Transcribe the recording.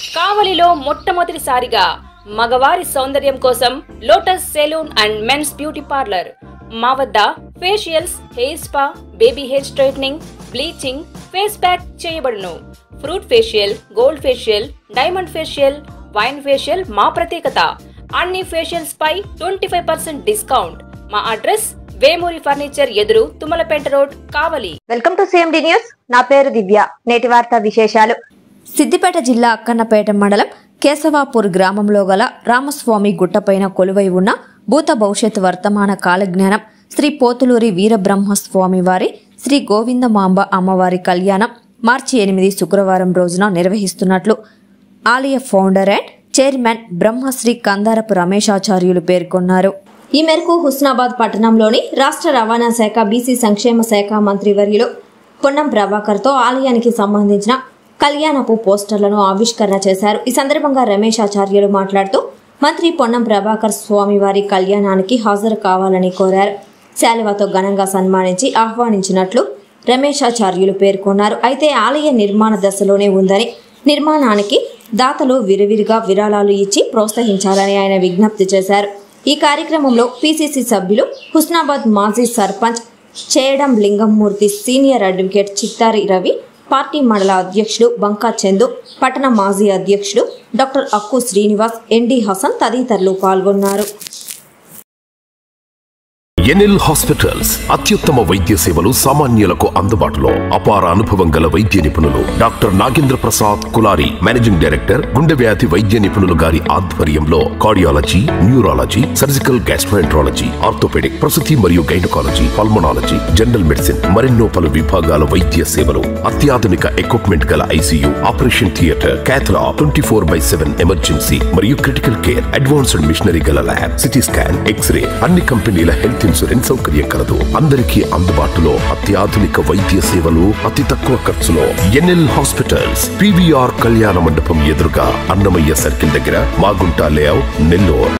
కావలిలో మొట్టమొదటిసారిగా మగవారి సౌందర్యం కోసం lotus salon and men's beauty parlour మా వద్ద facials hair spa baby hair straightening bleaching face pack చేయబడును fruit facial gold facial diamond facial wine facial మా ప్రత్యేకత అన్ని ఫేషియల్స్ పై ట్వంటీ ఫైవ్ పర్సెంట్ డిస్కౌంట్ మా అడ్రస్ వేమూరి ఫర్నిచర్ ఎదురు Tummalapeta road Kavali welcome to CMD news నా పేరు దివ్య నేటి వార్తా విశేషాలు సిద్దిపేట జిల్లా అక్కన్నపేట మండలం కేశవాపూర్ గ్రామంలో గల రామస్వామి గుట్టపైన కొలువై ఉన్న భూత భవిష్యత్ వర్తమాన కాలజ్ఞానం శ్రీ పోతులూరి వీరబ్రహ్మస్వామి వారి శ్రీ గోవిందమాంబ అమ్మవారి కళ్యాణం మార్చి ఎనిమిది శుక్రవారం రోజున నిర్వహిస్తున్నట్లు ఆలయ founder and chairman Brahmasri Kandarapu Rameshacharyulu పేర్కొన్నారు ఈ మేరకు హుస్నాబాద్ పట్టణంలోని రాష్ట్ర రవాణా శాఖ బీసీ సంక్షేమ శాఖ మంత్రి వర్యులు పొన్నం ప్రభాకర్తో ఆలయానికి సంబంధించిన కళ్యాణపు పోస్టర్లను ఆవిష్కరణ చేశారు ఈ సందర్భంగా రమేష్ ఆచార్యులు మాట్లాడుతూ మంత్రి పొన్నం ప్రభాకర్ స్వామి వారి కళ్యాణానికి హాజరు కావాలని కోరారు శాలువతో ఘనంగా సన్మానించి ఆహ్వానించినట్లు రమేష్ ఆచార్యులు పేర్కొన్నారు అయితే ఆలయ నిర్మాణ దశలోనే ఉందని నిర్మాణానికి దాతలు విరివిరిగా విరాళాలు ఇచ్చి ప్రోత్సహించాలని ఆయన విజ్ఞప్తి చేశారు ఈ కార్యక్రమంలో పిసిసి సభ్యులు హుస్నాబాద్ మాజీ సర్పంచ్ చేయడం Lingamurthy senior advocate Chittari Ravi party మండల అధ్యక్షుడు బంకా చందు పట్టణ మాజీ అధ్యక్షుడు డాక్టర్ అక్కు శ్రీనివాస్ ఎన్డి హసన్ తదితరులు పాల్గొన్నారు ఎన్ఎల్ హాస్పిటల్స్ అత్యుత్తమ వైద్య సేవలు సామాన్యులకు అందుబాటులో అపార అనుభవం గల వైద్య నిపుణులు doctor Nagendra Prasad Kulari managing director గుండె వ్యాధి వైద్య నిపుణులు గారి ఆధ్వర్యంలో cardiology neurology surgical gastroenterology orthopaedic ప్రసూతి మరియు గైనకాలజీ పల్మనాలజీ జనరల్ మెడిసిన్ మరెన్నో పలు విభాగాల వైద్య సేవలు అత్యాధునిక ఎక్విప్మెంట్ గల ICU operation theatre cath lab twenty four by seven emergency మరియు క్రిటికల్ కేర్ అడ్వాన్స్డ్ మిషనరీ గల ల్యాబ్ సిటీ స్కాన్ ఎక్స్రే అన్ని కంపెనీల హెల్త్ ఇన్సూరెన్స్ సౌకర్యం కలదు అందరికీ అందుబాటులో అత్యాధునిక వైద్య సేవలు అతి తక్కువ ఖర్చులో ఎన్ఎల్ హాస్పిటల్స్ పివిఆర్ కళ్యాణ మండపం ఎదురుగా అన్నమయ్య సర్కిల్ దగ్గర మాగుంట లేఅవుట్ నెల్లూరు